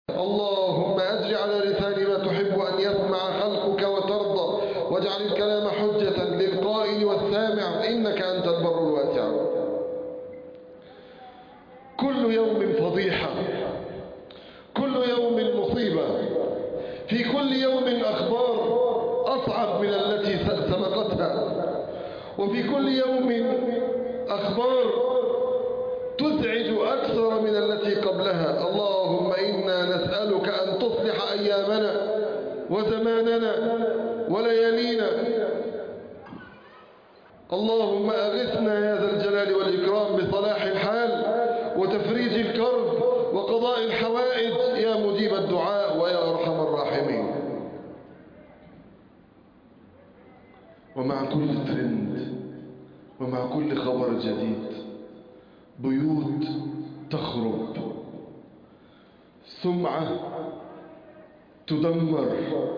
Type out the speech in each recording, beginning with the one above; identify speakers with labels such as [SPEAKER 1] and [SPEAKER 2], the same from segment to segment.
[SPEAKER 1] اللهم أجر على لساني ما تحب أن يسمع خلقك وترضى واجعل الكلام حجة للقائل والسامع إنك أنت البر الواسع كل يوم فضيحة كل يوم مصيبة في كل يوم أخبار أصعب من التي سبقتها وفي كل يوم أخبار تزعج أكثر من التي قبلها اللهم إنا نسألك أن تصلح أيامنا وزماننا وليالينا اللهم أغثنا يا ذا الجلال والإكرام بصلاح الحال وتفريج الكرب وقضاء الحوائج يا مجيب الدعاء ويا أرحم الراحمين ومع كل ترند ومع كل خبر جديد بيوت تخرب سمعة تدمر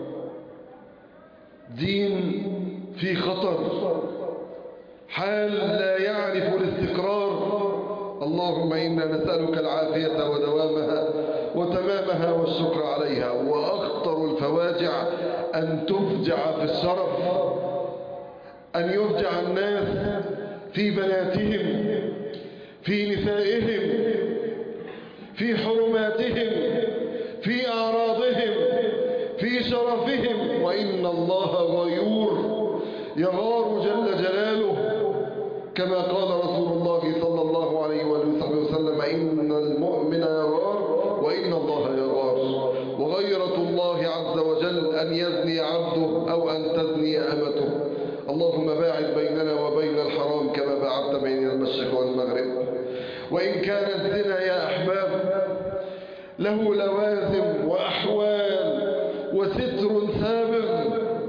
[SPEAKER 1] دين في خطر حال لا يعرف الاستقرار اللهم إنا نسألك العافية ودوامها وتمامها والشكر عليها وأخطر الفواجع أن تفجع في الشرف أن يفجع الناس في بناتهم في نسائهم في حرماتهم في أعراضهم في شرفهم وإن الله غيور يغار جل جلاله كما قال رسول الله صلى الله عليه وآله وسلم إن المؤمن يغار وإن الله يغار وغيرة الله عز وجل أن يزني عبده أو أن تزني أمته اللهم باعد بيننا وبين الحرام كما باعدت بين المشرق والمغرب وإن كان الزنا يا أحباب له لوازم وأحوال وستر سابق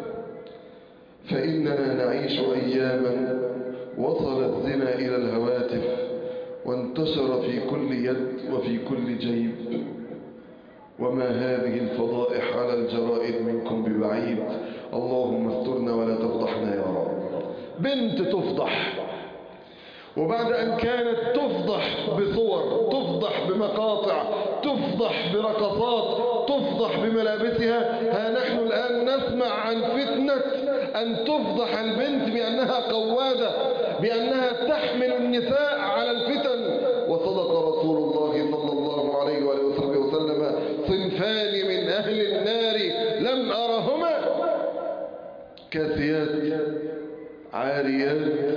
[SPEAKER 1] فإننا نعيش أياما وصل الزنا إلى الهواتف وانتشر في كل يد وفي كل جيب وما هذه الفضائح على الجرائد منكم ببعيد اللهم استرنا ولا تفضحنا يا رب بنت تفضح وبعد أن كانت تفضح بصور تفضح بمقاطع تفضح برقصات تفضح بملابسها ها نحن الآن نسمع عن فتنة أن تفضح البنت بأنها قوادة بأنها تحمل النساء على الفتن وصدق رسول الله صلى الله عليه وآله وصحبه وسلم صنفان من أهل النار لم أرهما كاسيات عاريات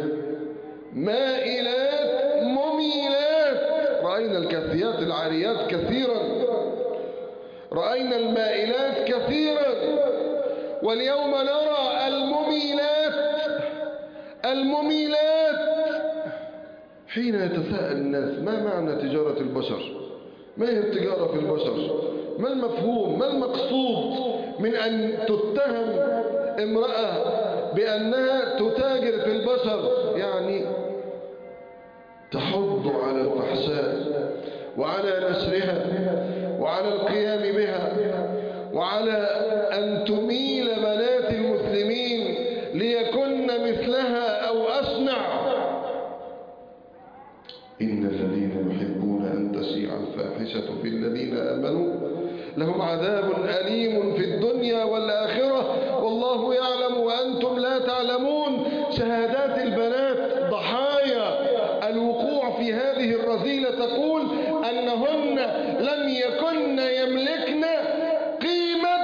[SPEAKER 1] مائلات مميلات رأينا الكاسيات العاريات كثيرا رأينا المائلات كثيرا واليوم نرى المميلات المميلات حين يتساءل الناس ما معنى تجارة البشر ما هي التجارة في البشر ما المفهوم ما المقصود من أن تتهم امرأة بأنها تتاجر في البشر يعني تحض على الفحشاء وعلى نشرها وعلى القيام بها وعلى أن تميل بنات المسلمين ليكن مثلها أو أصنع إن الذين يحبون أن تشيع الفاحشة في الذين آمنوا لهم عذاب أليم في الدنيا والآخرة والله يعلم وأنتم لا تعلمون شهادات البنات ضحايا الوقوع في هذه الرذيلة تقول أنهن لم يكن يملكن قيمة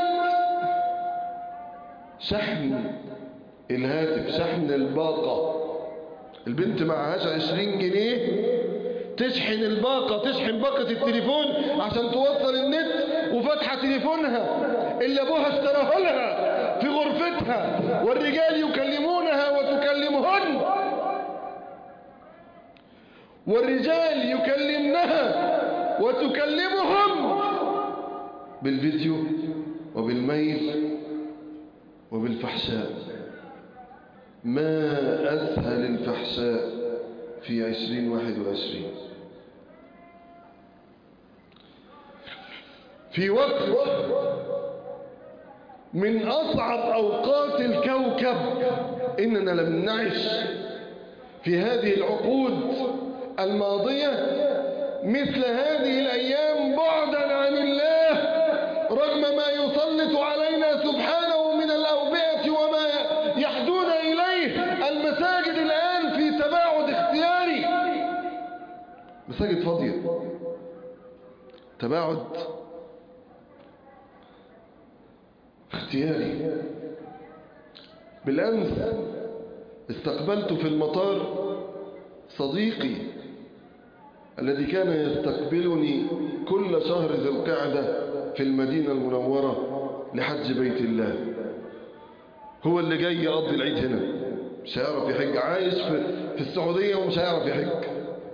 [SPEAKER 1] شحن الهاتف شحن الباقة البنت معهاش عشرين جنيه تشحن الباقة تشحن باقة التليفون عشان توصل النت وفتحة تليفونها اللي ابوها اشتراه لها في غرفتها والرجال يكلمونها وتكلمهن والرجال يكلمنها وتكلمهم بالفيديو وبالميل وبالفحشاء ما أسهل الفحشاء في عشرين واحد وعشرين في وقت من أصعب أوقات الكوكب إننا لم نعش في هذه العقود الماضية مثل هذه الأيام بعدا عن الله رغم ما يسلط علينا سبحانه من الأوبئة وما يحدون إليه المساجد الآن في تباعد اختياري مساجد فاضية تباعد اختياري بالأمس استقبلت في المطار صديقي الذي كان يستقبلني كل شهر ذي القعدة في المدينة المنورة لحج بيت الله هو اللي جاي يقضي العيد هنا مش هيعرف يحج عايش في, في السعودية ومش هيعرف يحج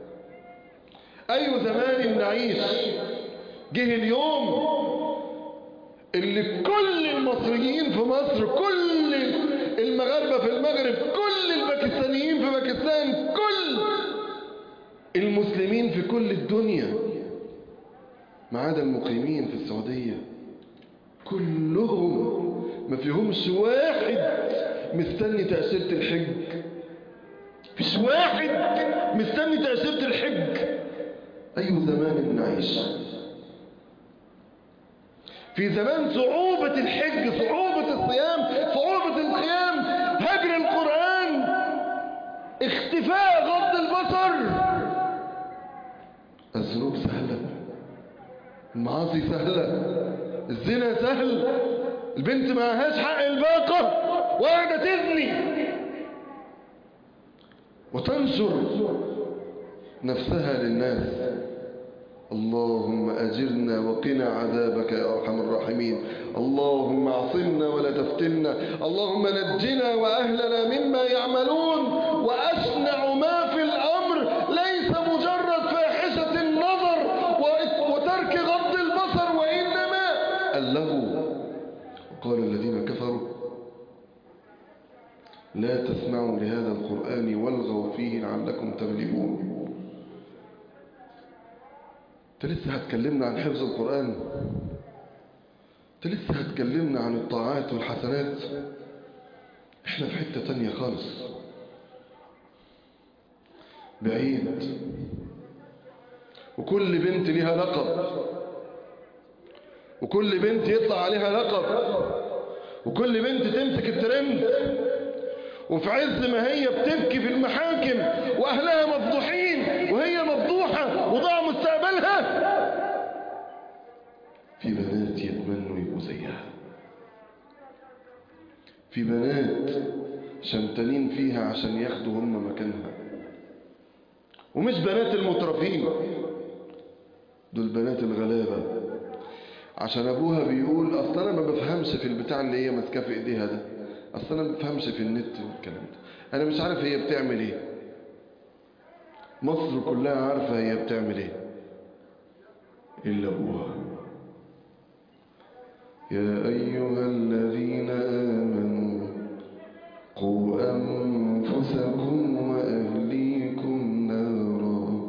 [SPEAKER 1] أي زمان نعيش جه اليوم اللي كل المصريين في مصر كل المغاربة في المغرب كل الباكستانيين في باكستان كل المسلمين في كل الدنيا ما عدا المقيمين في السعودية كلهم ما فيهمش واحد مستني تأشيرة الحج فيش واحد مستني تأشيرة الحج أي زمان نعيش في زمان صعوبة الحج صعوبة الصيام صعوبة القيام هجر القرآن اختفاء غض البصر الذنوب سهلة المعاصي سهلة الزنا سهل البنت معهاش حق الباقة وقاعدة تزني وتنشر نفسها للناس اللهم أجرنا وقنا عذابك يا أرحم الراحمين اللهم اعصمنا ولا تفتنا اللهم نجنا وأهلنا مما يعملون وأشنع ما في الأمر ليس مجرد فاحشة النظر وترك غض البصر وإنما اللغو وقال الذين كفروا لا تسمعوا لهذا القرآن والغوا فيه لعلكم تغلبون انت لسه هتكلمنا عن حفظ القرآن انت لسه هتكلمنا عن الطاعات والحسنات احنا في حتة تانية خالص بعيد وكل بنت ليها لقب وكل بنت يطلع عليها لقب وكل بنت تمسك الترند وفي عز ما هي بتبكي في المحاكم واهلها مفضوحين وهي مفضوحة وضاع مستقبلها في بنات يتمنوا يبقوا زيها في بنات شمتانين فيها عشان ياخدوا هم مكانها ومش بنات المترفين دول بنات الغلابة عشان ابوها بيقول اصل انا ما بفهمش في البتاع اللي هي ماسكاه في ايديها ده اصل انا ما بفهمش في النت والكلام ده انا مش عارف هي بتعمل ايه مصر كلها عارفة هي بتعمل ايه الا ابوها يا ايها الذين امنوا قوا انفسكم واهليكم نارا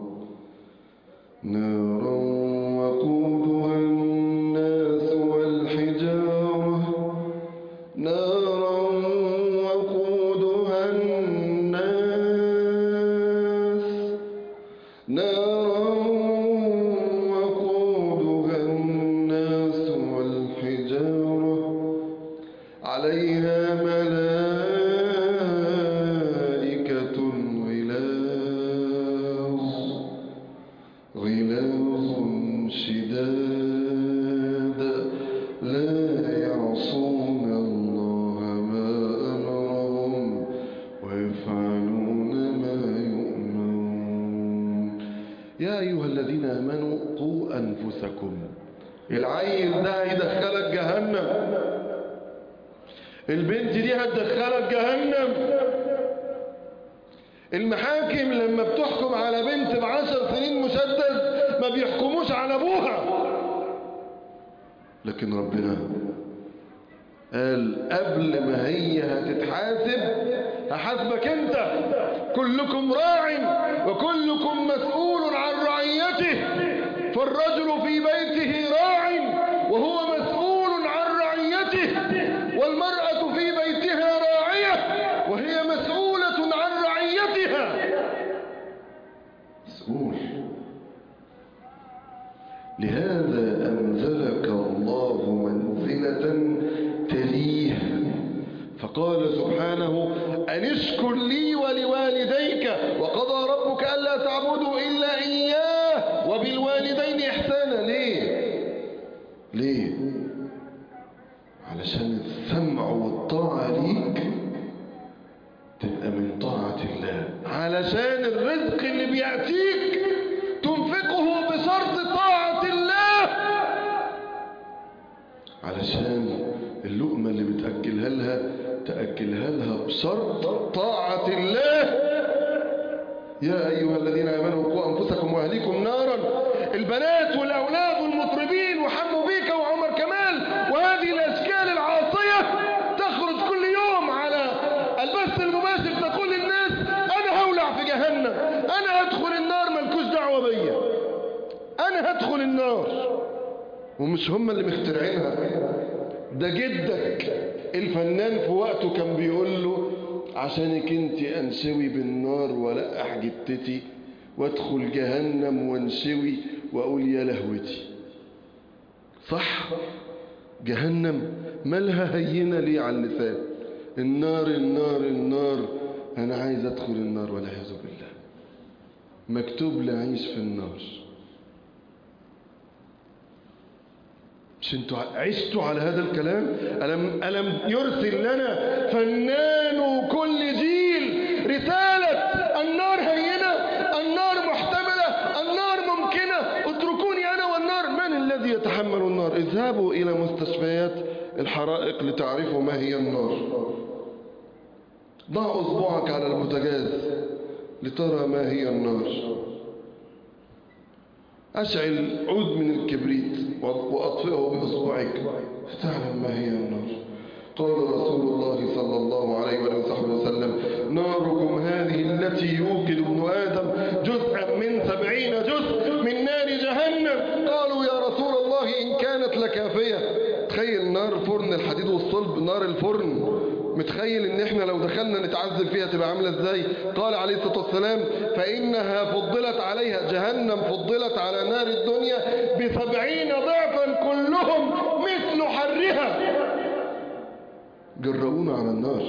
[SPEAKER 1] نارا وقودها الناس والحجارة نارا وقودها الناس نارا وقودها الناس والحجارة عليها ملائكة غلاظ غلاظ شداد لا يعصون الله ما أمرهم ويفعلون ما يؤمرون يا أيها الذين آمنوا قوا أنفسكم العيل ده هيدخلك جهنم البنت دي هتدخلك جهنم المحاكم لما بتحكم على بنت بعشر سنين مسدس ما بيحكموش على ابوها لكن ربنا قال قبل ما هي هتتحاسب هحاسبك انت كلكم راع وكلكم مسؤول عن رعيته فالرجل في بيته راع وهو مسؤول عن رعيته والمرأة في بيتها راعية وهي مسؤولة عن رعيتها مسؤول لهذا أنزلك الله ليه علشان السمع والطاعة ليك تبقى من طاعة الله علشان الرزق اللي بيأتيك تنفقه بشرط طاعة الله علشان اللقمة اللي بتأكلها لها تأكلها لها بشرط طاعة الله يا أيها الذين آمنوا قوا أنفسكم وأهليكم نارا البنات والأولاد والمطربين وحمو بيكا وعمر كمال وهذه الأشكال العاصية تخرج كل يوم على البث المباشر تقول للناس أنا هولع في جهنم أنا هدخل النار ملكوش دعوة بيا أنا هدخل النار ومش هم اللي مخترعينها ده جدك الفنان في وقته كان بيقول له عشانك انت انشوي بالنار ولقح جتتي وادخل جهنم وانشوي واقول يا لهوتي صح جهنم مالها هينه ليه على اللسان النار النار النار انا عايز ادخل النار والعياذ بالله مكتوب لي اعيش في النار مش انتوا عشتوا على هذا الكلام ألم, ألم يرسل لنا فنان كل جيل رسالة النار هينة النار محتملة النار ممكنة اتركوني أنا والنار من الذي يتحمل النار اذهبوا إلى مستشفيات الحرائق لتعرفوا ما هي النار ضع أصبعك على البوتاجاز لترى ما هي النار أشعل عود من الكبريت وأطفئه بإصبعك فتعلم ما هي النار قال رسول الله صلى الله عليه وآله وسلم ناركم هذه التي يوقد ابن آدم جزءا من سبعين جزء من نار جهنم قالوا يا رسول الله إن كانت لكافية تخيل نار فرن الحديد والصلب نار الفرن متخيل ان احنا لو دخلنا نتعذب فيها تبقى عاملة ازاي قال عليه الصلاة والسلام فإنها فضلت عليها جهنم فضلت على نار الدنيا بسبعين ضعفا كلهم مثل حرها جرؤونا على النار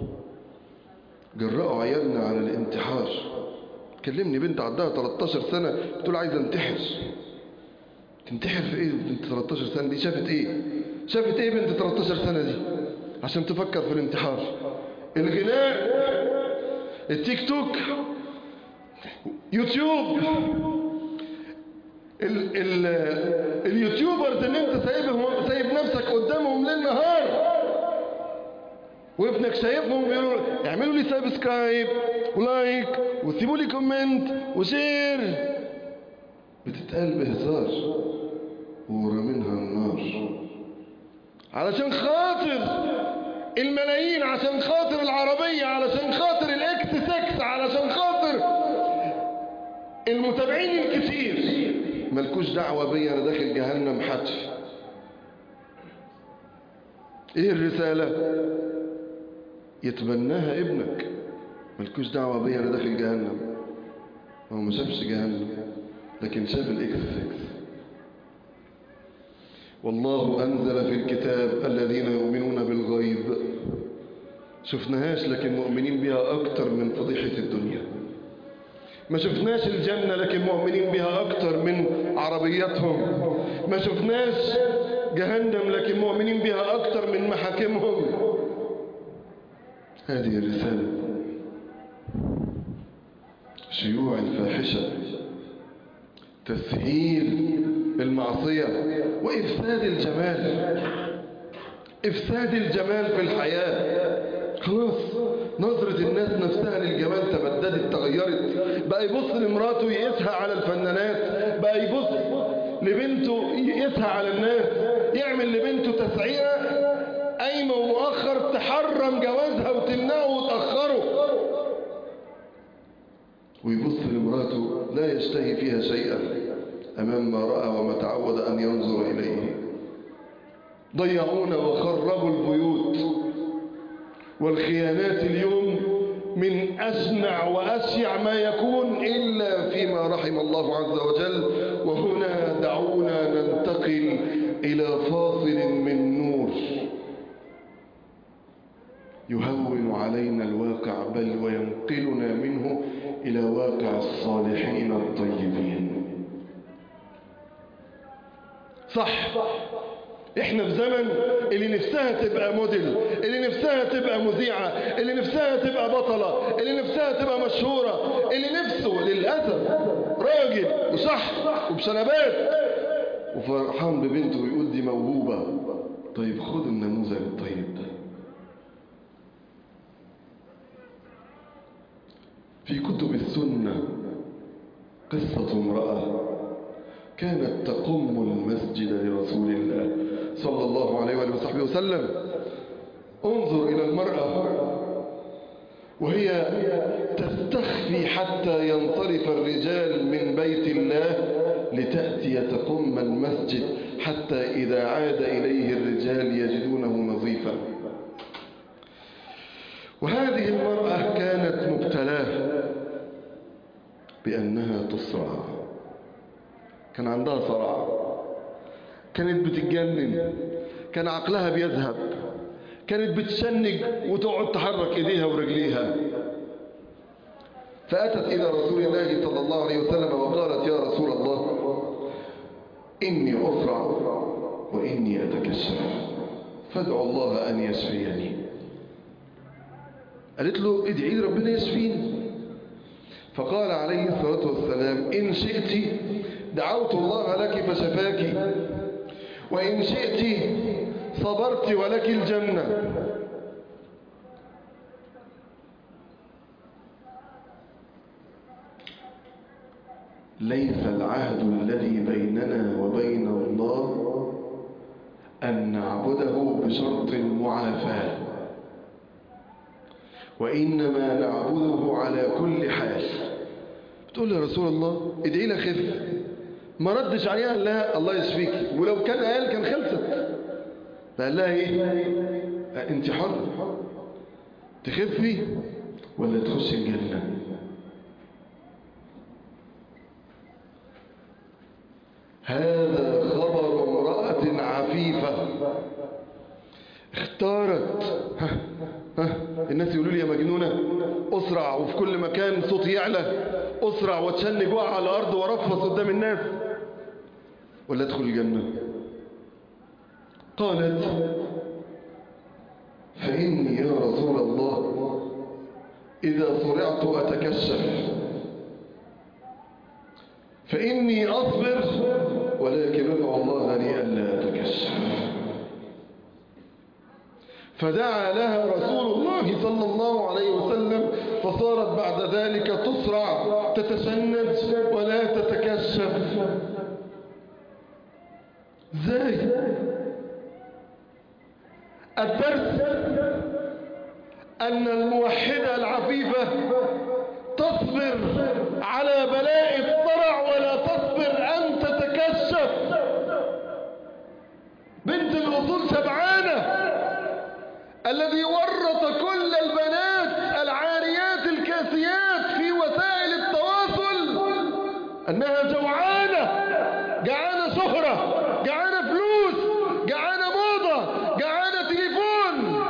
[SPEAKER 1] جرأوا عيالنا على الانتحار كلمني بنت عندها 13 سنة بتقول عايزة انتحر تنتحر في ايه بنت 13 سنة دي شافت ايه شافت ايه بنت 13 سنة دي عشان تفكر في الانتحار الغناء التيك توك يوتيوب ال ال اليوتيوبرز اللي انت سايبهم سايب نفسك قدامهم ليل نهار وابنك شايفهم بيقولوا اعملوا لي سبسكرايب ولايك وسيبوا لي كومنت وشير بتتقال بهزار ورا منها النار علشان خاطر الملايين عشان خاطر العربية علشان خاطر الاكس سكس علشان خاطر المتابعين الكتير ملكوش دعوة بيا انا داخل جهنم حتف ايه الرسالة يتبناها ابنك ملكوش دعوة بيا انا داخل جهنم هو ما شافش جهنم لكن شاف الاكس سكس والله أنزل في الكتاب الذين يؤمنون بالغيب شفناهاش لكن مؤمنين بها أكتر من فضيحة الدنيا ما شفناش الجنة لكن مؤمنين بها أكتر من عربياتهم ما شفناش جهنم لكن مؤمنين بها أكتر من محاكمهم هذه الرسالة شيوع الفاحشة تسهيل المعصية وإفساد الجمال إفساد الجمال في الحياة خلاص نظرة الناس نفسها للجمال تبددت تغيرت بقى يبص لمراته يقيسها على الفنانات بقى يبص لبنته يقيسها على الناس يعمل لبنته تسعيرة قايمة ومؤخر تحرم جوازها وتمنعه وتأخره ويبص لمراته لا يشتهي فيها شيئا أمام ما رأى وما تعود أن ينظر إليه ضيعونا وخربوا البيوت والخيانات اليوم من أشنع وأشيع ما يكون إلا فيما رحم الله عز وجل وهنا دعونا ننتقل إلى فاصل من نور يهون علينا الواقع بل وينقلنا منه إلى واقع الصالحين الطيبين صح احنا في زمن اللي نفسها تبقى موديل اللي نفسها تبقى مذيعة اللي نفسها تبقى بطلة اللي نفسها تبقى مشهورة اللي نفسه للأسف راجل وصح وبشنبات وفرحان ببنته ويقول دي موهوبة طيب خد النموذج الطيب ده في كتب السنة قصة امرأة كانت تقم المسجد لرسول الله صلى الله عليه وآله وصحبه وسلم انظر إلى المرأة وهي تستخفي حتى ينصرف الرجال من بيت الله لتأتي تقم المسجد حتى إذا عاد إليه الرجال يجدونه نظيفا وهذه المرأة كانت مبتلاه بأنها تصرع كان عندها صرع كانت بتتجنن كان عقلها بيذهب كانت بتشنج وتقعد تحرك ايديها ورجليها فأتت إلى رسول الله صلى الله عليه وسلم وقالت يا رسول الله إني أسرع وإني أتكشف فادعو الله أن يشفيني قالت له ادعي لي ربنا يشفيني فقال عليه الصلاة والسلام إن شئت دعوت الله لك فشفاك وإن شئت صبرت ولك الجنة ليس العهد الذي بيننا وبين الله أن نعبده بشرط المعافاة وإنما نعبده على كل حال بتقول يا رسول الله ادعي لي خف ما ردش عليها قال لها الله يشفيك ولو كان قال كان خلصت فقال لها ايه انت حر تخفي ولا تخش الجنة هذا خبر امرأة عفيفة اختارت ها ها الناس يقولوا لي يا مجنونة اسرع وفي كل مكان صوتي يعلى اسرع واتشنج واقع على الارض وارفص قدام الناس ولا ادخل الجنة قالت فإني يا رسول الله إذا صرعت أتكشف فإني أصبر ولكن ادعو الله لي ألا أتكشف فدعا لها رسول الله صلى الله عليه وسلم فصارت بعد ذلك تصرع تتشنج ولا تتكشف ازاي الدرس أن الموحدة العفيفة تصبر على بلاء الصرع ولا تصبر أن تتكشف بنت الأصول شبعانة الذي ورط كل البنات العاريات الكاسيات في وسائل التواصل أنها جوعانة جعانة شهرة جعانة فلوس جعانة موضة جعانة تليفون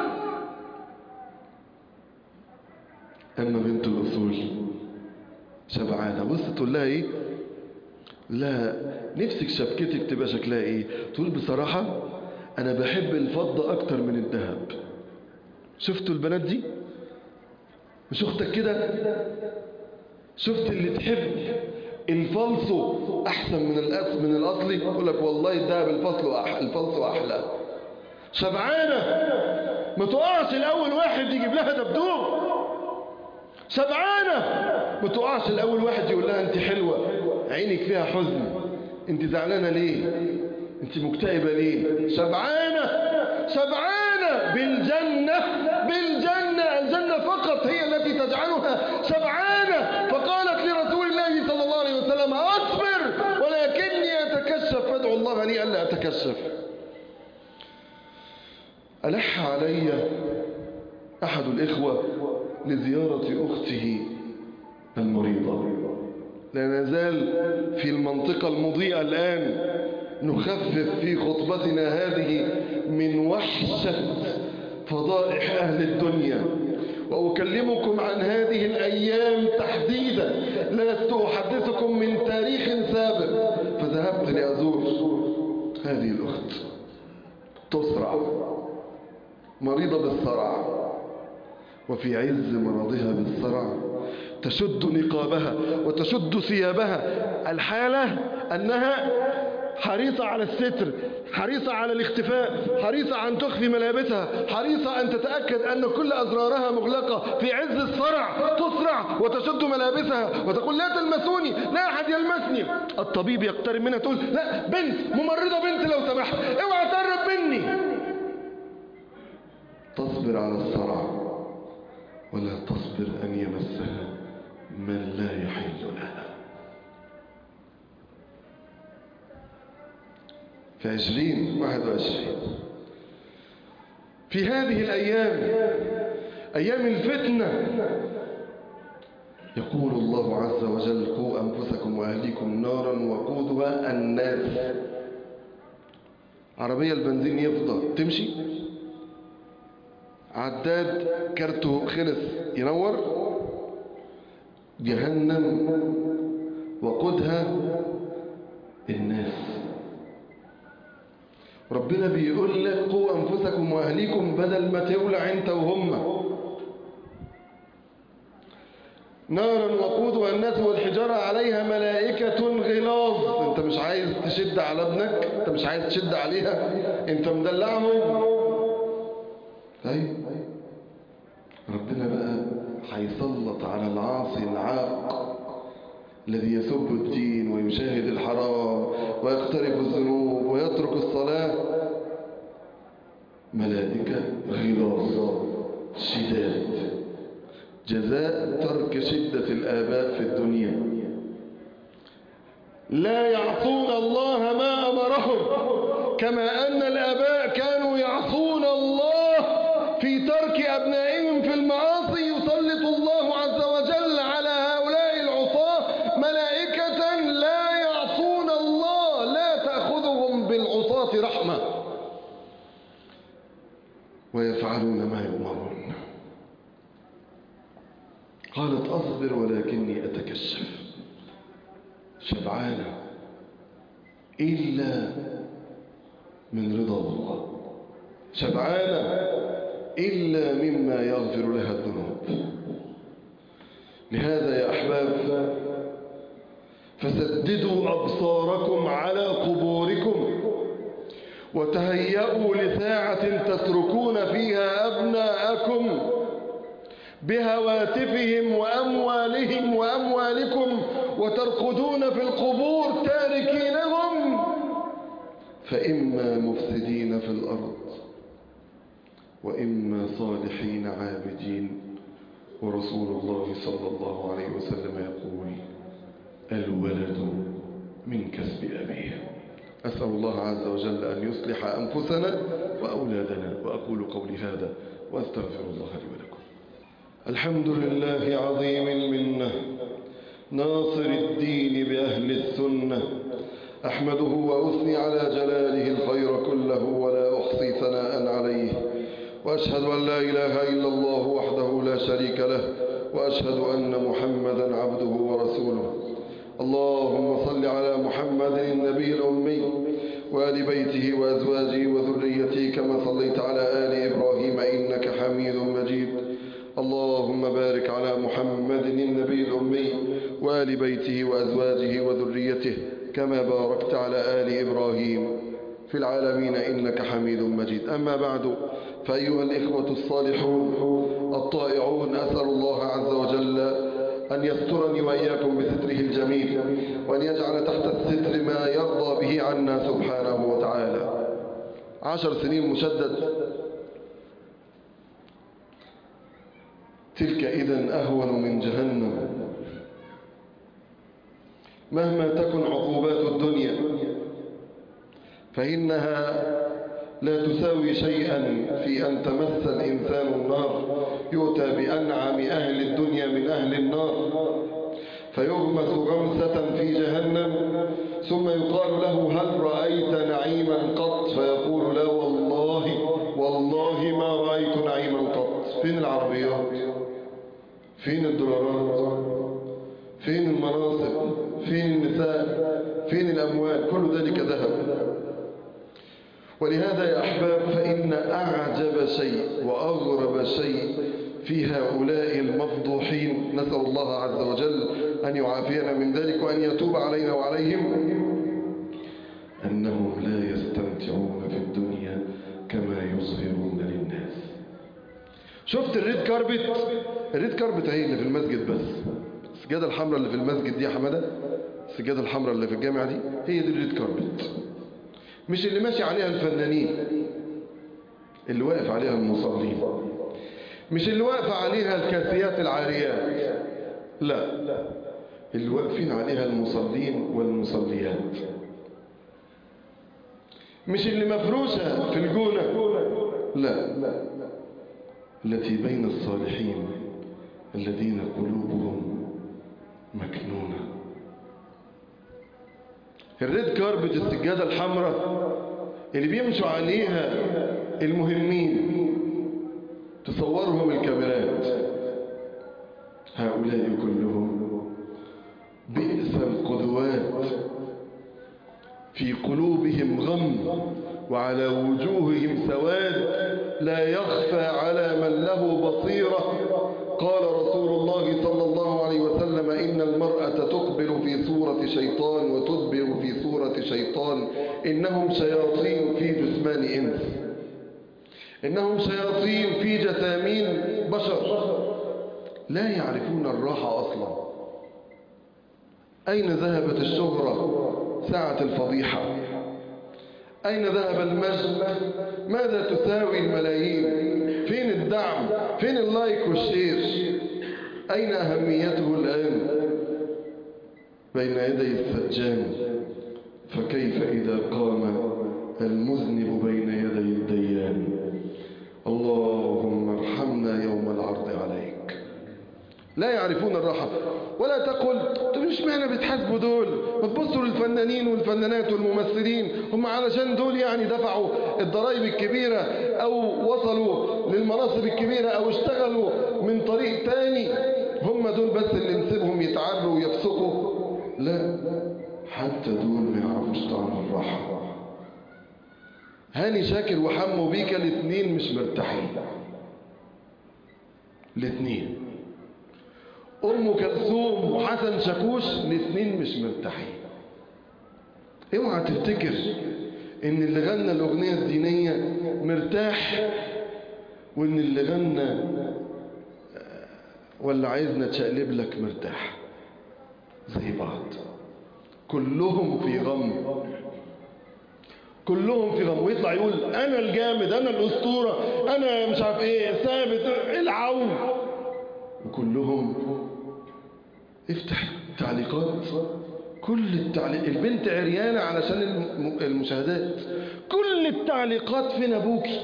[SPEAKER 1] أما بنت الأصول شبعانة بص تقول لها إيه لا نفسك شبكتك تبقى شكلها إيه تقول بصراحة أنا بحب الفضة أكتر من الذهب شفتوا البنات دي مش أختك كده شفت اللي تحب الفلسو أحسن من الأصل من الأصلي يقول لك والله الذهب الفصل أحلى الفلسو أحلى شبعانة ما تقعش الأول واحد يجيب لها دبدوب شبعانة ما تقعش الأول واحد يقول لها أنت حلوة عينك فيها حزن أنت زعلانة ليه أنت مكتئبة ليه شبعانة شبعانة بالجنة بالجنة الجنة فقط هي التي تجعلها شبعانة فقالت لرسول الله صلى الله عليه وسلم أصبر ولكني أتكشف فادعو الله لي ألا أتكشف ألح علي أحد الإخوة لزيارة أخته المريضة لا نزال في المنطقة المضيئة الآن نخفف في خطبتنا هذه من وحشة فضائح أهل الدنيا وأكلمكم عن هذه الأيام تحديدا لست أحدثكم من تاريخ سابق فذهبت لأزور هذه الأخت تسرع مريضة بالصرع وفي عز مرضها بالصرع تشد نقابها وتشد ثيابها الحالة أنها حريصة على الستر حريصة على الاختفاء حريصة أن تخفي ملابسها حريصة أن تتأكد أن كل أزرارها مغلقة في عز الصرع تسرع وتشد ملابسها وتقول لا تلمسوني لا أحد يلمسني الطبيب يقترب منها تقول لا بنت ممرضة بنت لو سمحت اوعى تقرب مني تصبر على الصرع ولا تصبر أن يمسها من لا يحل لها في عشرين واحد وعشرين في هذه الأيام أيام الفتنة يقول الله عز وجل قوا أنفسكم وأهليكم نارا وقودها الناس عربية البنزين يفضى تمشي عداد كارته خلص ينور جهنم وقودها الناس ربنا بيقول لك قوا أنفسكم وأهليكم بدل ما تولع أنت وهم نارا وقودها الناس والحجارة عليها ملائكة غلاظ انت مش عايز تشد على ابنك انت مش عايز تشد عليها انت مدلعهم طيب ربنا بقى هيسلط على العاصي العاق الذي يسب الدين ويشاهد الحرام ويقترف الذنوب ويترك الصلاة ملائكة غلاظ شداد جزاء ترك شدة الآباء في الدنيا لا يعصون الله ما أمرهم كما أن الآباء كانوا يعصون الله في ترك أبنائهم في المعاصي يسلط الله عز وجل على هؤلاء العصاة ملائكة لا يعصون الله لا تأخذهم بالعصاة رحمة ويفعلون ما يؤمرون قالت أصبر ولكني أتكشف شبعانة إلا من رضا الله شبعانة إلا مما يغفر لها الذنوب لهذا يا أحباب فسددوا أبصاركم على قبوركم وتهيأوا لساعة تتركون فيها أبناءكم بهواتفهم وأموالهم وأموالكم وترقدون في القبور تاركينهم فإما مفسدين في الأرض وإما صالحين عابدين ورسول الله صلى الله عليه وسلم يقول الولد من كسب أبيه أسأل الله عز وجل أن يصلح أنفسنا وأولادنا وأقول قولي هذا وأستغفر الله لي ولكم الحمد لله عظيم المنة ناصر الدين بأهل السنة أحمده وأثني على جلاله الخير كله ولا أحصي ثناء عليه وأشهد أن لا إله إلا الله وحده لا شريك له وأشهد أن محمدا عبده ورسوله اللهم صل على محمد النبي الأمي وآل بيته وأزواجه وذريته كما صليت على آل إبراهيم إنك حميد مجيد اللهم بارك على محمد النبي الأمي وآل بيته وأزواجه وذريته كما باركت على آل إبراهيم في العالمين إنك حميد مجيد أما بعد فأيها الإخوة الصالحون الطائعون أسأل الله عز وجل أن يسترني وإياكم بستره الجميل وأن يجعل تحت الستر ما يرضى به عنا سبحانه وتعالى عشر سنين مشدد تلك إذا أهون من جهنم مهما تكن عقوبات الدنيا فإنها لا تساوي شيئا في أن تمس الإنسان النار يؤتى بأنعم أهل الدنيا من أهل النار فيغمس غمسة في جهنم ثم يقال له هل رأيت نعيما قط فيقول لا والله والله ما رأيت نعيما قط فين العربيات فين الدولارات فين المناصب فين النساء فين الأموال كل ذلك ذهب ولهذا يا أحباب فإن أعجب شيء وأغرب شيء في هؤلاء المفضوحين نسأل الله عز وجل أن يعافينا من ذلك وأن يتوب علينا وعليهم أنهم لا يستمتعون في الدنيا كما يظهرون للناس شفت الريد كاربت الريد كاربت هي اللي في المسجد بس السجادة الحمراء اللي في المسجد دي يا حمادة السجادة الحمراء اللي في الجامعة دي هي دي الريد كاربت مش اللي ماشي عليها الفنانين اللي واقف عليها المصلين مش اللي واقف عليها الكاسيات العاريات لا اللي واقفين عليها المصلين والمصليات مش اللي مفروشة في الجونة لا التي بين الصالحين الذين قلوبهم مكنونة الريد كاربت السجادة الحمراء اللي بيمشوا عليها المهمين تصورهم الكاميرات هؤلاء كلهم بئس القدوات في قلوبهم غم وعلى وجوههم سواد لا يخفى على من له بصيرة قال رسول الله صلى الله عليه وسلم إن المرأة تقبل في صورة شيطان وتدبر في صورة شيطان إنهم شياطين في جثمان إنس إنهم شياطين في جثامين بشر لا يعرفون الراحة أصلا أين ذهبت الشهرة ساعة الفضيحة أين ذهب المجد ماذا تساوي الملايين فين الدعم فين اللايك والشير أين أهميته الآن بين يدي السجان فكيف إذا قام المذنب بين يدي الديان اللهم ارحمنا يوم العرض عليك لا يعرفون الراحة ولا تقل طب مش معنى بتحاسبوا دول ما تبصوا للفنانين والفنانات والممثلين هم علشان دول يعني دفعوا الضرائب الكبيرة او وصلوا للمناصب الكبيرة او اشتغلوا من طريق تاني هم دول بس اللي نسيبهم يتعروا ويفسقوا لا حتى دول ما يعرفوش طعم الراحة هاني شاكر وحمو بيكا الاثنين مش مرتاحين الاثنين ام كلثوم وحسن شاكوش الاثنين مش مرتاحين اوعى تفتكر ان اللي غنى الاغنيه الدينيه مرتاح وان اللي غنى ولا عايزنا تشقلب لك مرتاح زي بعض كلهم في غم كلهم في غم ويطلع يقول انا الجامد انا الاسطوره انا مش عارف ايه ثابت العون وكلهم افتح التعليقات كل التعليق البنت عريانة علشان المشاهدات كل التعليقات فين ابوكي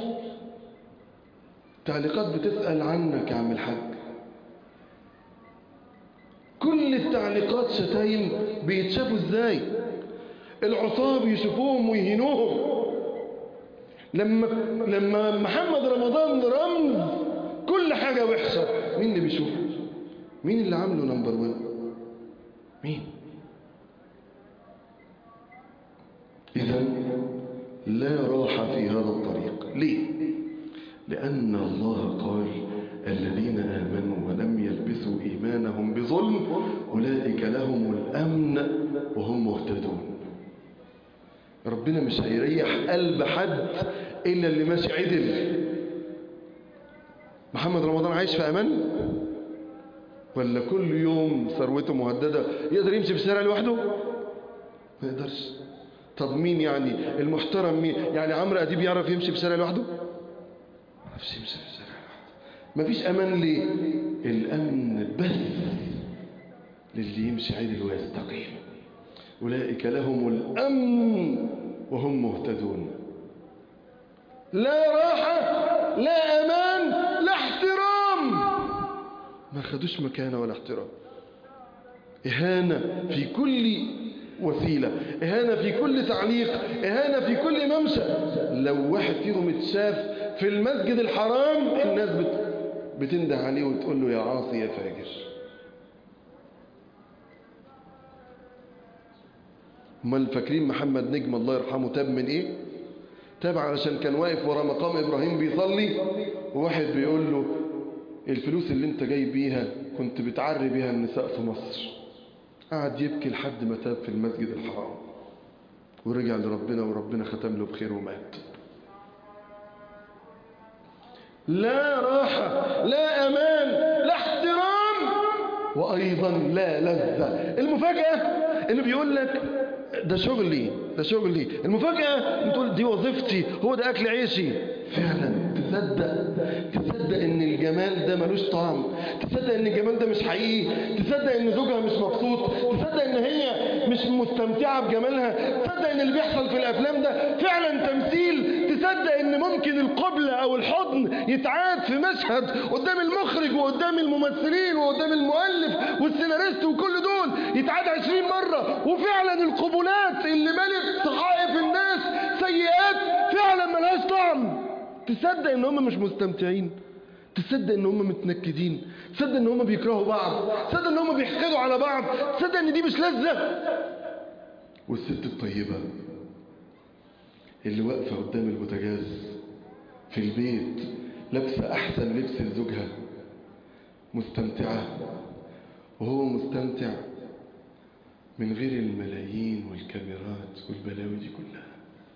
[SPEAKER 1] تعليقات بتسأل عنك يا عم الحاج كل التعليقات شتايم بيتشافوا ازاي العصاب يشوفوهم ويهينوهم لما لما محمد رمضان رمز كل حاجة وحشة مين اللي بيشوفه مين اللي عامله نمبر 1 مين إذا لا راحة في هذا الطريق ليه لأن الله قال الذين آمنوا ولم يلبسوا إيمانهم بظلم أولئك لهم الأمن وهم مهتدون ربنا مش هيريح قلب حد إلا اللي ماشي عدل محمد رمضان عايش في أمان ولا كل يوم ثروته مهددة يقدر يمشي في الشارع لوحده ما يقدرش طب مين يعني المحترم مين يعني عمرو أديب يعرف يمشي في الشارع لوحده ما يعرفش يمشي في الشارع لوحده مفيش أمان ليه الأمن بس للي يمشي عدل ويستقيم أولئك لهم الأمن وهم مهتدون لا راحة لا أمان لا احترام ما خدوش مكانة ولا احترام إهانة في كل وسيلة إهانة في كل تعليق إهانة في كل ممشى لو واحد فيهم اتشاف في المسجد الحرام الناس بت... بتنده عليه وتقول له يا عاصي يا فاجر امال فاكرين محمد نجم الله يرحمه تاب من ايه تاب علشان كان واقف ورا مقام إبراهيم بيصلي وواحد بيقول له الفلوس اللي انت جاي بيها كنت بتعري بيها النساء في مصر قعد يبكي لحد ما تاب في المسجد الحرام ورجع لربنا وربنا ختم له بخير ومات لا راحة لا أمان لا احترام وأيضا لا لذة المفاجأة إنه بيقول لك ده شغلي ده شغلي المفاجأة تقول دي وظيفتي هو ده أكل عيشي فعلا تصدق تصدق ان الجمال ده ملوش طعم تصدق ان الجمال ده مش حقيقي تصدق ان زوجها مش مبسوط تصدق ان هي مش مستمتعة بجمالها تصدق ان اللي بيحصل في الافلام ده فعلا تمثيل تصدق ان ممكن القبلة او الحضن يتعاد في مشهد قدام المخرج وقدام الممثلين وقدام المؤلف والسيناريست وكل دول يتعاد عشرين مرة وفعلا القبلات اللي ملت صحائف الناس سيئات فعلا ملهاش طعم تصدق ان هم مش مستمتعين تصدق ان هم متنكدين تصدق ان هم بيكرهوا بعض تصدق ان هم بيحقدوا على بعض تصدق ان دي مش لذة والست الطيبة اللي واقفة قدام البوتاجاز في البيت لابسة احسن لبس لزوجها مستمتعة وهو مستمتع من غير الملايين والكاميرات والبلاوي دي كلها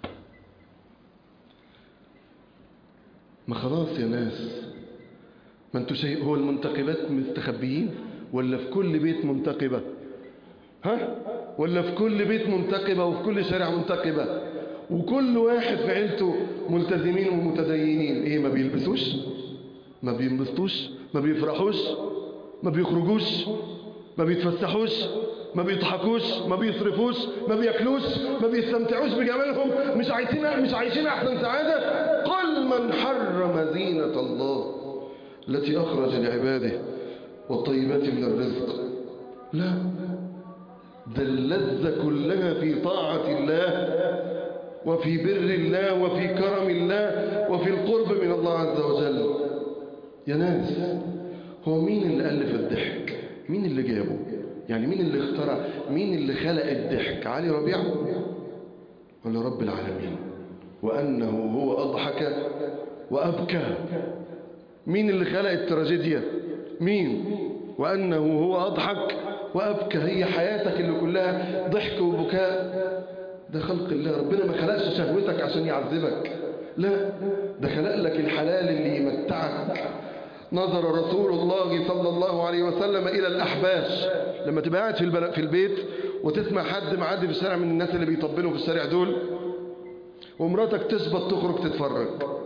[SPEAKER 1] ما خلاص يا ناس ما انتوا شيء هو المنتقبات مستخبيين ولا في كل بيت منتقبة ها ولا في كل بيت منتقبة وفي كل شارع منتقبة وكل واحد في عيلته ملتزمين ومتدينين ايه ما بيلبسوش ما بينبسطوش ما بيفرحوش ما بيخرجوش ما بيتفسحوش ما بيضحكوش ما بيصرفوش ما بياكلوش ما بيستمتعوش بجمالهم مش عايشين مش عايشين احسن سعاده قل من حرم زينه الله التي اخرج لعباده والطيبات من الرزق لا ده اللذه كلها في طاعه الله وفي بر الله وفي كرم الله وفي القرب من الله عز وجل يا ناس هو مين اللي الف الضحك مين اللي جابه يعني مين اللي اخترع مين اللي خلق الضحك علي ربيع ولا رب العالمين وأنه هو أضحك وأبكى مين اللي خلق التراجيديا مين وأنه هو أضحك وأبكى هي حياتك اللي كلها ضحك وبكاء ده خلق الله ربنا ما خلقش شهوتك عشان يعذبك لا ده خلق لك الحلال اللي يمتعك نظر رسول الله صلى الله عليه وسلم إلى الأحباش لما تبقى قاعد في, في البيت وتسمع حد معدي في الشارع من الناس اللي بيطبلوا في الشارع دول ومراتك تثبت تخرج تتفرج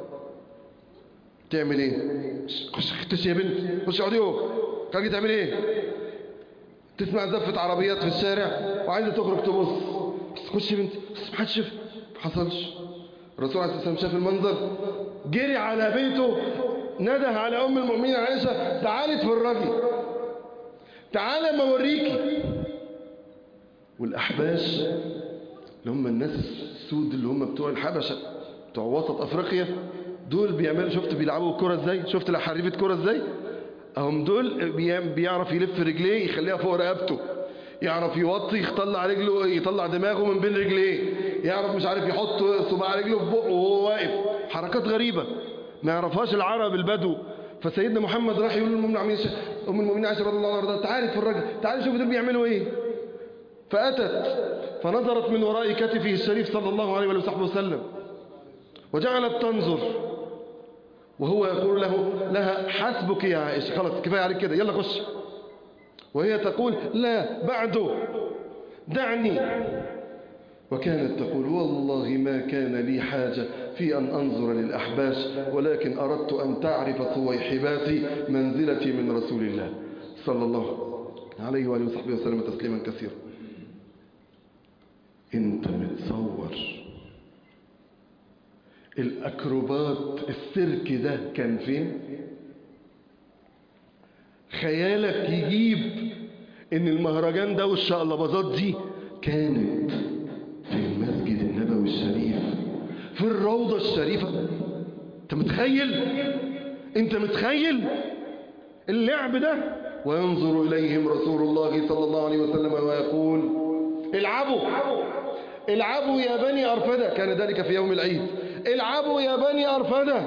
[SPEAKER 1] تعمل ايه خش اختشي يا بنت خش اقعدي اهو خارجه تعمل ايه تسمع زفة عربيات في الشارع وعايزه تخرج تبص بس خش يا بنت بس ما حدش شاف ما حصلش الرسول عليه الصلاه والسلام شاف المنظر جري على بيته نده على أم المؤمنين عائشة تعالي اتفرجي تعالي ما اوريكي والأحباش اللي هم الناس السود اللي هم بتوع الحبشة بتوع وسط أفريقيا دول بيعملوا شفت بيلعبوا الكرة ازاي شفت الحريفة كرة ازاي اهم دول بيعرف يلف رجليه يخليها فوق رقبته يعرف يوطي يطلع رجله يطلع دماغه من بين رجليه يعرف مش عارف يحط صباع رجله في بقه وهو واقف حركات غريبة ما يعرفهاش العرب البدو فسيدنا محمد راح يقول للمؤمن عمين ام المؤمنين عائشه رضي الله عنها تعالي اتفرجي تعالي شوفي دول بيعملوا ايه فاتت فنظرت من وراء كتفه الشريف صلى الله عليه وصحبه وسلم وجعلت تنظر وهو يقول له لها حسبك يا عائشه خلاص كفايه عليك كده يلا خش وهي تقول لا بعده دعني وكانت تقول والله ما كان لي حاجة في أن أنظر للأحباش ولكن أردت أن تعرف صويحباتي منزلتي من رسول الله صلى الله عليه وآله وصحبه وسلم تسليما كثيرا انت متصور الأكروبات السيرك ده كان فين خيالك يجيب ان المهرجان ده والشقلباظات دي كانت في المسجد النبوي الشريف في الروضة الشريفة انت متخيل انت متخيل اللعب ده وينظر إليهم رسول الله صلى الله عليه وسلم ويقول العبوا العبوا يا بني أرفدة كان ذلك في يوم العيد
[SPEAKER 2] العبوا يا بني أرفدة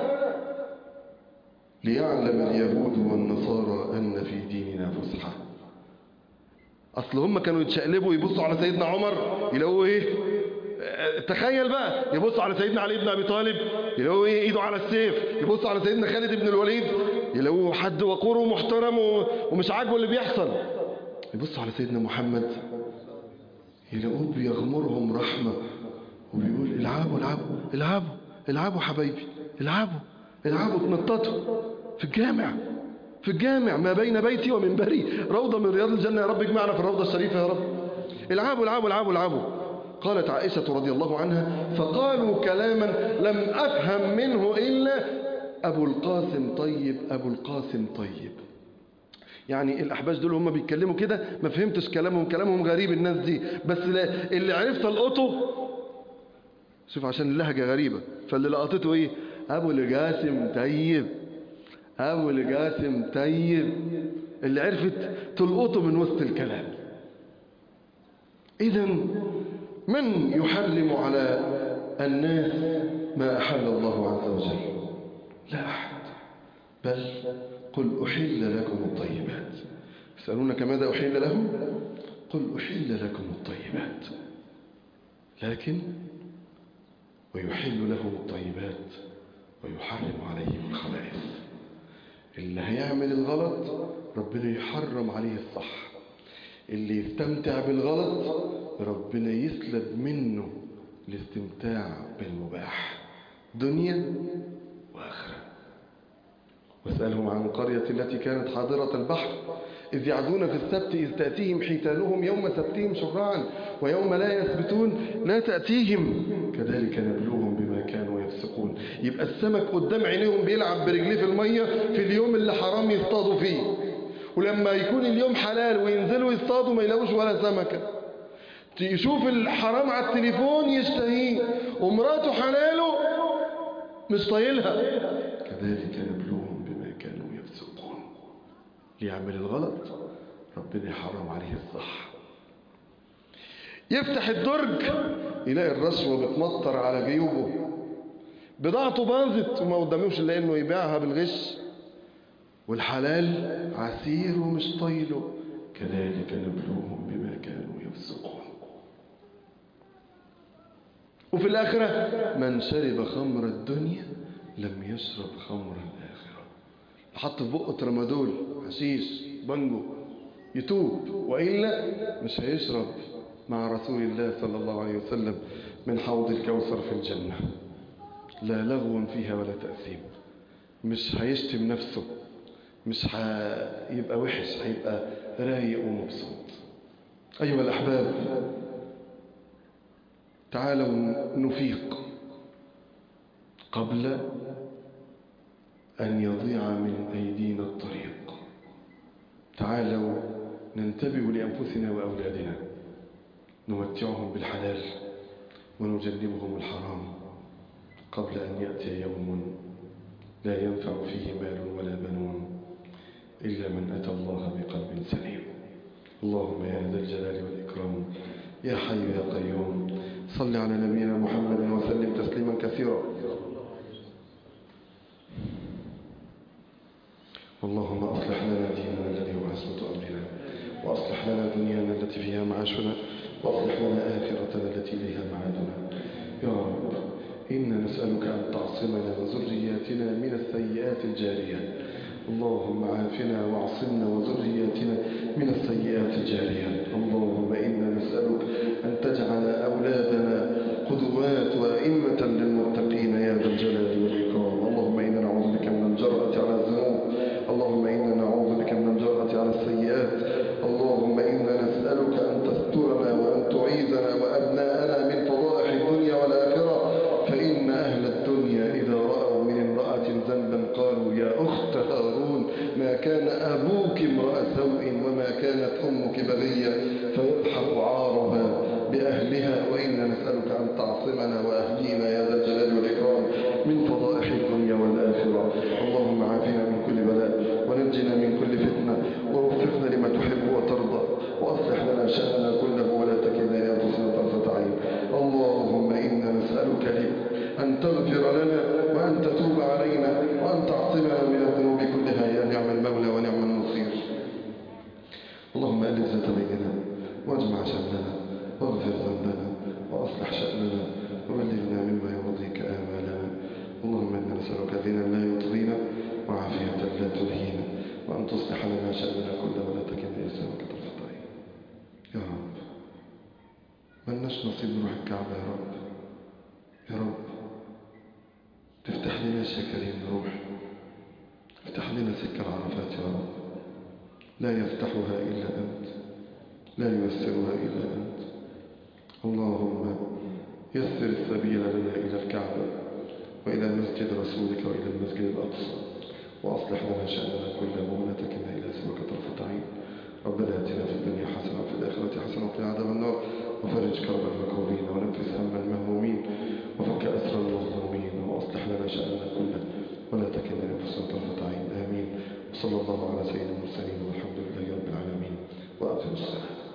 [SPEAKER 1] ليعلم اليهود والنصارى أن في ديننا فسحة
[SPEAKER 2] أصل هم كانوا يتشقلبوا يبصوا على سيدنا عمر يلاقوا إيه تخيل بقى يبصوا على سيدنا علي بن أبي طالب يلاقوا إيه إيده على السيف يبصوا على سيدنا خالد بن الوليد يلاقوا حد وقور ومحترم ومش عاجبه اللي بيحصل يبصوا على سيدنا محمد يلاقوه بيغمرهم رحمة وبيقول العبوا العبوا العبوا العبوا حبايبي العبوا العبوا تنططوا في الجامع في الجامع ما بين بيتي ومنبري روضة من رياض الجنة يا رب اجمعنا في الروضة الشريفة يا رب العبوا العبوا العبوا العبوا قالت عائشة رضي الله عنها فقالوا كلاما لم أفهم منه إلا أبو القاسم طيب أبو القاسم طيب يعني الأحباش دول هم بيتكلموا كده ما فهمتش كلامهم كلامهم غريب الناس دي بس اللي عرفت القطه شوف عشان اللهجة غريبة فاللي لقطته ايه أبو القاسم طيب أبو القاسم طيب اللي عرفت تلقطه من وسط الكلام إذا من يحرم على الناس ما أحل الله عز وجل لا أحد بل قل أحل لكم الطيبات يسألونك ماذا أحل لهم قل أحل لكم الطيبات لكن ويحل لهم الطيبات ويحرم عليهم الخبائث اللي هيعمل الغلط ربنا يحرم عليه الصح اللي يستمتع بالغلط ربنا يسلب منه الاستمتاع بالمباح دنيا وآخرة واسألهم عن القرية التي كانت حاضرة البحر إذ يعدون في السبت إذ تأتيهم حيتانهم يوم سبتهم شرعا ويوم لا يثبتون لا تأتيهم كذلك نبلوهم بما كانوا يفسقون يبقى السمك قدام عينيهم بيلعب برجليه في المية في اليوم اللي حرام يصطادوا فيه ولما يكون اليوم حلال وينزلوا يصطادوا ما يلاقوش ولا سمكة يشوف الحرام على التليفون يشتهيه ومراته حلاله مش طايلها
[SPEAKER 1] كذلك نبلوهم بما كانوا يفسقون ليعمل الغلط ربنا يحرم عليه الصح
[SPEAKER 2] يفتح الدرج يلاقي الرشوة بتمطر على جيوبه بضاعته باظت وما قداموش الا انه يبيعها بالغش والحلال عسير ومش طايله
[SPEAKER 1] كذلك نبلوهم بما كانوا يفسقون
[SPEAKER 2] وفي الآخرة من شرب خمر الدنيا لم يشرب خمر الآخرة حط في بقه ترامادول حشيش بانجو يتوب وإلا مش هيشرب مع رسول الله صلى الله عليه وسلم من حوض الكوثر في الجنة لا لغو فيها ولا تأثيم مش هيشتم نفسه مش هيبقى وحش هيبقى رايق ومبسوط أيها الأحباب تعالوا نفيق قبل أن يضيع من أيدينا الطريق تعالوا ننتبه لأنفسنا وأولادنا نمتعهم بالحلال ونجنبهم الحرام قبل أن يأتي يوم لا ينفع فيه مال ولا بنون إلا من أتى الله بقلب سليم اللهم يا ذا الجلال والإكرام يا حي يا قيوم صل على نبينا محمد وسلم تسليما كثيرا اللهم أصلح لنا ديننا الذي هو عصمة أمرنا وأصلح لنا دنيانا التي فيها معاشنا وأصلح لنا آخرتنا التي إليها معادنا يا رب إنا نسألك أن تعصمنا وذرياتنا من السيئات الجارية اللهم عافنا واعصمنا وذرياتنا من السيئات الجارية اللهم إنا نسألك أن تجعل أولادنا قدوات وأئمة للمتقين يا ذا الجلال والإكرام اللهم إنا نعوذ بك من الجرأة على الذنوب اللهم إنا نعوذ بك من الجرأة على السيئات اللهم إنا نسألك أن تسترنا وأن تعيذنا وأبناءنا من فضائح الدنيا والآخرة فإن أهل الدنيا إذا رأوا من امرأة ذنبا قالوا يا أخت هارون ما كان أبوك امرأ سوء وما كانت أمك بغية فيضحك عارها بأهلها وإنا نسألك أن تعصمنا وأهلينا يا ذا الجلال والإكرام من فضائح الدنيا والآخرة اللهم عافنا من كل بلاء ونجنا من كل فتنة ووفقنا لما تحب وترضى وأصلح لنا شأننا كله ولا تكلنا إلى أنفسنا طرفة عين اللهم إنا نسألك لي أن تغفر نسألك غنى لا يطغينا وعافية لا تلهينا وأن تصلح لنا شأننا كله ولا تكلنا إلى سمك طرفة عين يا رب ملناش نصيب نروح الكعبة يا رب يا رب تفتح لنا يا كريم نروح افتح لنا سكة العرفات يا رب لا يفتحها إلا أنت لا ييسرها إلا أنت اللهم يسر السبيل لنا إلى الكعبة وإلى مسجد رسولك وإلى المسجد الأقصى وأصلح لنا شأننا كله ولا تكلنا إلى سواك طرفة عين ربنا آتنا في الدنيا حسنة وفي الآخرة حسنة وقنا عذاب النار وفرج كرب المكروبين ونفس هم المهمومين وفك أسر المظلومين وأصلح لنا شأننا كله ولا تكلنا لنفسنا طرفة عين آمين وصلى الله على سيدنا المرسلين والحمد لله رب العالمين وأقم الصلاة